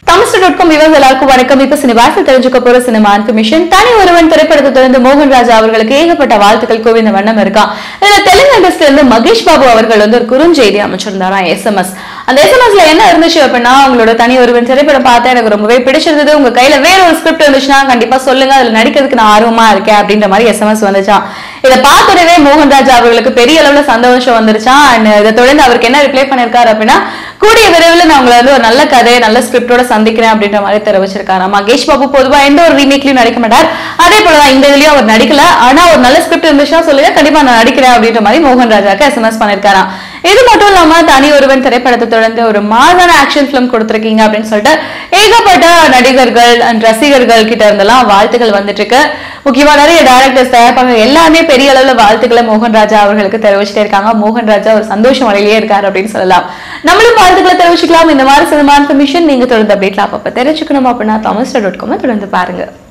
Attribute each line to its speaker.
Speaker 1: Tamilster dot com விவரம் எல்லாருக்கும் வணக்கம் இப்ப சினிமாசில் தெரிஞ்சுக்க போற சினிமா இன்ஃபர்மேஷன் தனி ஒருவன் திரைப்படத்தை தொடர்ந்து மோகன் ராஜா அவர்களுக்கு ஏகப்பட்ட வாழ்த்துக்கள் குவிந்த வண்ணம் இருக்கான் இதுல தெலுங்கு இண்டஸ்ட்ரியில இருந்து மகேஷ் பாபு அவர்கள் வந்து ஒரு குறுஞ்செய்தி அமைச்சிருந்தாராம் எஸ்எம்எஸ் அந்த எஸ்எம்எஸ்ல என்ன இருந்துச்சு அப்படின்னா அவங்களோட தனி ஒருவன் திரைப்படம் பார்த்தா எனக்கு ரொம்பவே பிடிச்சிருந்தது உங்க கையில வேற ஒரு ஸ்கிரிப்ட் இருந்துச்சுன்னா கண்டிப்பா சொல்லுங்க அதுல நடிக்கிறதுக்கு நான் ஆர்வமா இருக்கேன் அப்படின்ற மாதிரி எஸ்எம்எஸ் வந்துச்சான் இதை பார்த்தோடவே மோகன் ராஜா அவர்களுக்கு பெரிய அளவுல சந்தோஷம் வந்துருச்சான் அண்ட் இதை தொடர்ந்து அவருக்கு என்ன ரிப்ளை பண்ணிருக்காரு அப்படின்னா கூடிய விரைவில் நான் உங்களை வந்து ஒரு நல்ல கதை நல்ல ஸ்கிரிப்டோட சந்திக்கிறேன் அப்படின்ற மாதிரி தெரிவிச்சிருக்காரு மகேஷ் பாபு பொதுவா எந்த ஒரு ரீமேக்லயும் நடிக்க மாட்டார் அதே போலதான் இந்த இதுலயும் அவர் நடிக்கல ஆனா ஒரு நல்ல ஸ்கிரிப்ட் இருந்துச்சுன்னா சொல்லுங்க கண்டிப்பா நான் நடிக்கிறேன் அப்படின்ற மாதிரி மோகன் ராஜாக்கு எஸ்எம்எஸ் பண்ணிருக்காராம் இது மட்டும் இல்லாம தனி ஒருவன் திரைப்படத்தை தொடர்ந்து ஒரு மாதான ஆக்ஷன் பிலிம் கொடுத்திருக்கீங்க அப்படின்னு சொல்லிட்டு ஏகப்பட்ட நடிகர்கள் அண்ட் ரசிகர்கள் கிட்ட இருந்தெல்லாம் வாழ்த்துக்கள் வந்துட்டு இருக்கு முக்கியமா நிறைய டேரக்டர்ஸ் தயாரிப்பாங்க எல்லாமே பெரிய அளவுல வாழ்த்துக்களை மோகன் ராஜா அவர்களுக்கு தெரிவிச்சுட்டே இருக்காங்க மோகன் ராஜா ஒரு சந்தோஷம் வழியிலே இருக்காரு அப்படின்னு சொல்லலாம் நம்மளும் வாழ்த்துக்களை தெரிவிச்சுக்கலாம் இந்த மாதிரி சினிமா இன்ஃபர்மேஷன் நீங்க தொடர்ந்து அப்டேட்ல அப்பப்ப தெரிஞ்சுக்கணும் அப்படின்னா தாமஸ் டாட் காம் தொடர்ந்து பாருங்க